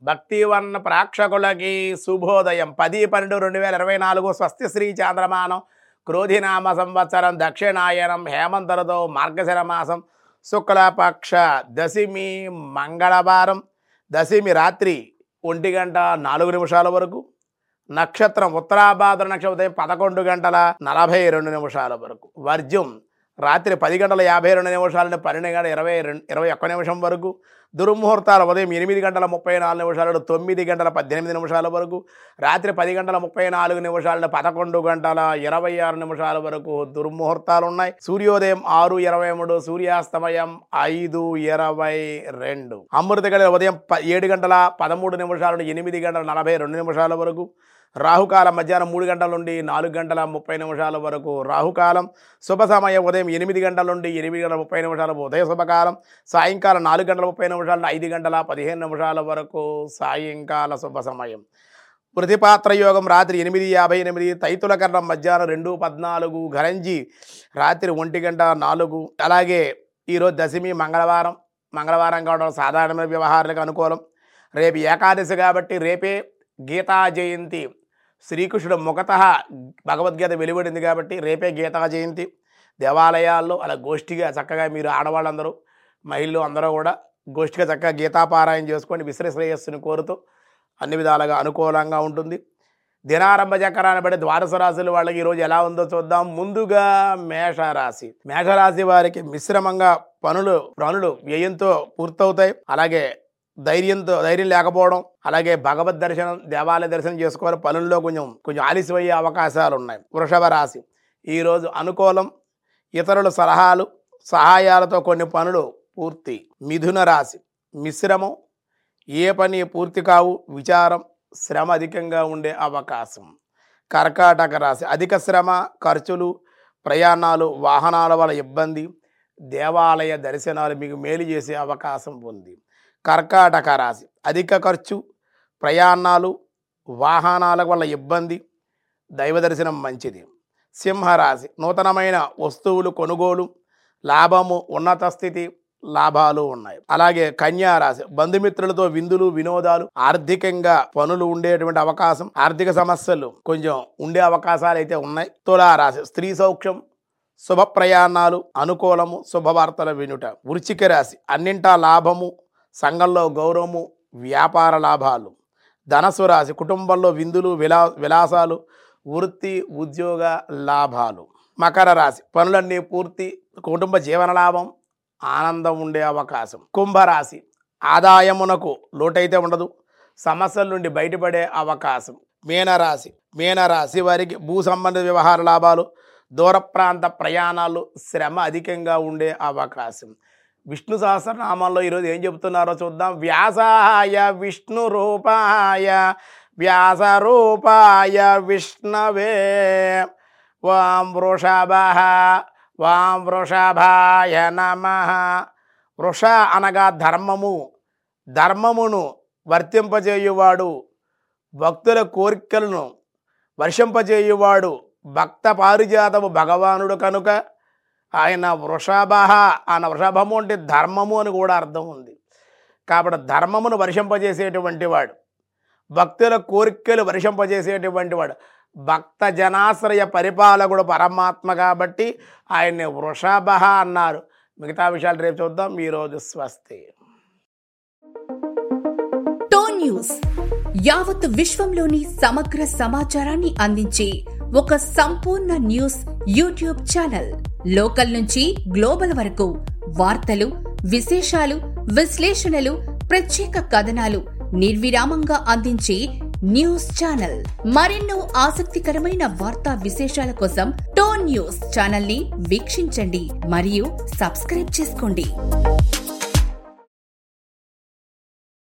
భక్తివన్న ప్రేక్షకులకి శుభోదయం పది పన్నెండు రెండు వేల ఇరవై నాలుగు స్వస్తి శ్రీ చాంద్రమానం క్రోధినామ సంవత్సరం దక్షిణాయనం హేమంతరతో మార్గశిర మాసం శుక్లపక్ష దశమి మంగళవారం దశమి రాత్రి ఒంటి గంట నాలుగు నిమిషాల వరకు నక్షత్రం ఉత్తరాభాద్ర నక్షత్రం ఉదయం పదకొండు గంటల నలభై రెండు నిమిషాల వరకు వర్జ్యం రాత్రి పది గంటల యాభై రెండు నిమిషాల నుండి పన్నెండు గంటల ఇరవై రెండు ఇరవై ఒక్క నిమిషం వరకు దుర్ముహూర్తాలు ఉదయం ఎనిమిది గంటల ముప్పై నాలుగు నిమిషాల నుండి తొమ్మిది గంటల పద్దెనిమిది నిమిషాల వరకు రాత్రి పది గంటల ముప్పై నాలుగు నిమిషాల నుండి పదకొండు గంటల ఇరవై ఆరు నిమిషాల వరకు దుర్ముహూర్తాలు ఉన్నాయి సూర్యోదయం ఆరు ఇరవై మూడు సూర్యాస్తమయం ఐదు ఇరవై రెండు అమృత గడియ ఉదయం ప ఏడు గంటల పదమూడు నిమిషాల నుండి ఎనిమిది గంటల నలభై రెండు నిమిషాల వరకు రాహుకాలం మధ్యాహ్నం మూడు గంటల నుండి నాలుగు గంటల ముప్పై నిమిషాల వరకు రాహుకాలం శుభ సమయం ఉదయం ఎనిమిది గంటల నుండి ఎనిమిది గంటల ముప్పై నిమిషాల ఉదయ శుభకాలం సాయంకాలం నాలుగు గంటల ముప్పై నిమిషాల నుండి ఐదు గంటల పదిహేను నిమిషాల వరకు సాయంకాల శుభ సమయం ప్రతిపాత్ర యోగం రాత్రి ఎనిమిది యాభై ఎనిమిది తైతుల కర్ణం మధ్యాహ్నం రెండు పద్నాలుగు గరంజి రాత్రి ఒంటి గంట నాలుగు అలాగే ఈరోజు దశమి మంగళవారం మంగళవారం కావడం సాధారణమైన వ్యవహారాలకు అనుకూలం రేపు ఏకాదశి కాబట్టి రేపే గీతా జయంతి శ్రీకృష్ణుడు ముఖత భగవద్గీత వెలువడింది కాబట్టి రేపే గీతా జయంతి దేవాలయాల్లో అలా గోష్ఠిగా చక్కగా మీరు ఆడవాళ్ళందరూ మహిళలు అందరూ కూడా గోష్ఠిగా చక్కగా గీతాపారాయణ చేసుకొని విశ్ర శ్రేయస్సుని కోరుతూ అన్ని విధాలుగా అనుకూలంగా ఉంటుంది దినారంభ చక్రాన్ని బట్టి ద్వాదశ రాశుల వాళ్ళకి ఈరోజు ఎలా ఉందో చూద్దాం ముందుగా మేషరాశి మేషరాశి వారికి మిశ్రమంగా పనులు పనులు వ్యయంతో పూర్తవుతాయి అలాగే ధైర్యంతో ధైర్యం లేకపోవడం అలాగే భగవద్ దర్శనం దేవాలయ దర్శనం చేసుకోవాలి పనుల్లో కొంచెం కొంచెం ఆలస్యమయ్యే అవకాశాలు ఉన్నాయి వృషభ రాశి ఈరోజు అనుకూలం ఇతరుల సలహాలు సహాయాలతో కొన్ని పనులు పూర్తి మిథున రాశి మిశ్రమం ఏ పని పూర్తి కావు విచారం శ్రమ అధికంగా ఉండే అవకాశం కర్కాటక రాశి అధిక శ్రమ ఖర్చులు ప్రయాణాలు వాహనాల వల్ల ఇబ్బంది దేవాలయ దర్శనాలు మీకు మేలు చేసే అవకాశం ఉంది కర్కాటక రాశి అధిక ఖర్చు ప్రయాణాలు వాహనాల వల్ల ఇబ్బంది దైవ దర్శనం మంచిది సింహరాశి నూతనమైన వస్తువులు కొనుగోలు లాభము ఉన్నత స్థితి లాభాలు ఉన్నాయి అలాగే కన్యా రాశి బంధుమిత్రులతో విందులు వినోదాలు ఆర్థికంగా పనులు ఉండేటువంటి అవకాశం ఆర్థిక సమస్యలు కొంచెం ఉండే అవకాశాలు అయితే ఉన్నాయి తులారాశి స్త్రీ సౌఖ్యం శుభ ప్రయాణాలు అనుకూలము శుభవార్తల వినుట వృచ్చిక రాశి అన్నింటా లాభము సంఘంలో గౌరవము వ్యాపార లాభాలు ధనస్సు రాశి కుటుంబంలో విందులు విలా విలాసాలు వృత్తి ఉద్యోగ లాభాలు మకర రాశి పనులన్నీ పూర్తి కుటుంబ జీవన లాభం ఆనందం ఉండే అవకాశం కుంభరాశి ఆదాయమునకు లోటైతే ఉండదు సమస్యల నుండి బయటపడే అవకాశం మీనరాశి మీనరాశి వారికి భూ సంబంధిత వ్యవహార లాభాలు దూర ప్రాంత ప్రయాణాలు శ్రమ అధికంగా ఉండే అవకాశం విష్ణు సహస్రనామాల్లో ఈరోజు ఏం చెప్తున్నారో చూద్దాం వ్యాసాయ విష్ణు రూపాయ వ్యాస రూపాయ విష్ణవే వాం వృషభ వాం వృషభాయ నమ వృష అనగా ధర్మము ధర్మమును వర్తింపజేయువాడు భక్తుల కోరికలను వర్షింపజేయువాడు భక్త పారిజాతము భగవానుడు కనుక ఆయన వృషభ ఆయన వృషభము అంటే ధర్మము అని కూడా అర్థం ఉంది కాబట్టి ధర్మమును వర్షింపజేసేటువంటి వాడు భక్తుల కోరికలు వర్షింపజేసేటువంటి వాడు భక్త జనాశ్రయ పరిపాలకుడు పరమాత్మ కాబట్టి ఆయన్ని వృషభ అన్నారు మిగతా విషయాలు రేపు చూద్దాం ఈరోజు స్వస్తి టోన్ న్యూస్ యావత్ విశ్వంలోని సమగ్ర సమాచారాన్ని అందించే ఒక సంపూర్ణ న్యూస్ యూట్యూబ్ ఛానల్ లోకల్ నుంచి గ్లోబల్ వరకు వార్తలు విశేషాలు విశ్లేషణలు ప్రత్యేక కథనాలు నిర్విరామంగా అందించే న్యూస్ ఛానల్ మరెన్నో ఆసక్తికరమైన వార్తా విశేషాల కోసం టోన్ న్యూస్ ఛానల్ ని వీక్షించండి మరియు సబ్స్క్రైబ్ చేసుకోండి